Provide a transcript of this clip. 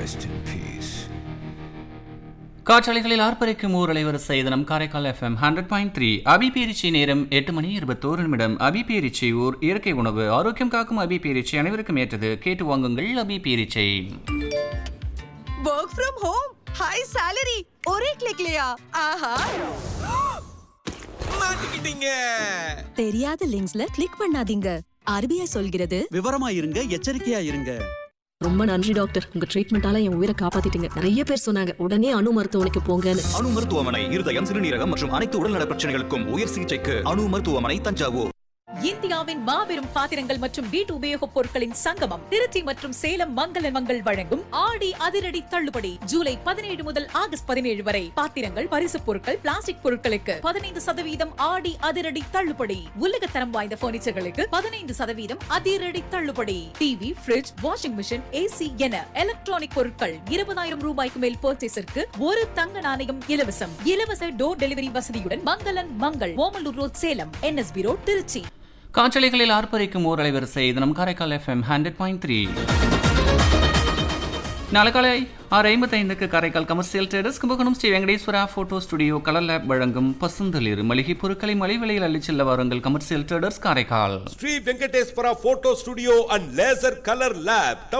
Rest in peace. காற்றாலைகளில் ஆர்ப்பரிக்கும் ஊர் அலைவரிசை தினம் Karaikal FM hundred point three அபிபேரிச்சி நேரம் எட்டு மணி இருபத்தோரு நிமிடம் அபிபேரிச்சி ஊர் இயற்கை உணவு ஆரோக்கியம் காக்கும் அபிபேரிச்சி அனைவருக்கும் ஏற்றது கேட்டு வாங்குங்கள் அபிபேரிச்சை work from home high salary और एक क्लिक लिया ஆஹா மாட்டிக்கிட்டீங்க தெரியாத லிங்க்ஸ்ல கிளிக் பண்ணாதீங்க ஆர்பிஐ சொல்கிறது விவரமா இருங்க எச்சரிக்கையா இருங்க ரொம்ப நன்றி டாக்டர் உங்க ட்ரீட்மெண்டால என் உயிரை காப்பாத்திட்டீங்க நிறைய பேர் சொன்னாங்க உடனே அணு மருத்துவமனைக்கு போங்கன்னு அணு மருத்துவமனை இருதயம் சிறுநீரகம் மற்றும் அனைத்து உடல்நல பிரச்சனைகளுக்கும் உயர் சிகிச்சைக்கு அணு மருத்துவமனை தஞ்சாவூர் இந்தியாவின் மாபெரும் பாத்திரங்கள் மற்றும் வீட்டு உபயோகப் பொருட்களின் சங்கமம் திருச்சி மற்றும் சேலம் மங்கள மங்கள் வழங்கும் ஆடி அதிரடி தள்ளுபடி ஜூலை பதினேழு முதல் ஆகஸ்ட் பதினேழு வரை பாத்திரங்கள் பரிசுப் பொருட்கள் பிளாஸ்டிக் பொருட்களுக்கு பதினைந்து சதவீதம் ஆடி அதிரடி தள்ளுபடி உலகத்தரம் வாய்ந்த பர்னிச்சர்களுக்கு பதினைந்து சதவீதம் அதிரடி தள்ளுபடி TV fridge washing machine AC என எலக்ட்ரானிக் பொருட்கள் இருபதாயிரம் ரூபாய்க்கு மேல் பர்ச்சேஸிற்கு ஒரு தங்க நாணயம் இலவசம் இலவச டோர் டெலிவரி வசதியுடன் மங்களன் மங்கள் Omalur road Salem NSB road Tiruchi காற்றலைகளில் ஆர்ப்பரிக்கும் ஊர் அலைவரிசை தினம் Karaikal FM hundred point three நாளை காலை ஆறு ஐம்பத்தைந்துக்கு Karaikal commercial traders Kumbakonam Sri Venkateswara photo studio colour lab வழங்கும் பசுந்தளிர் மளிகை பொருட்களை மலிவு விலையில் அள்ளிச் செல்ல வாருங்கள் commercial traders Karaikal Sri Venkateswara photo studio and laser colour lab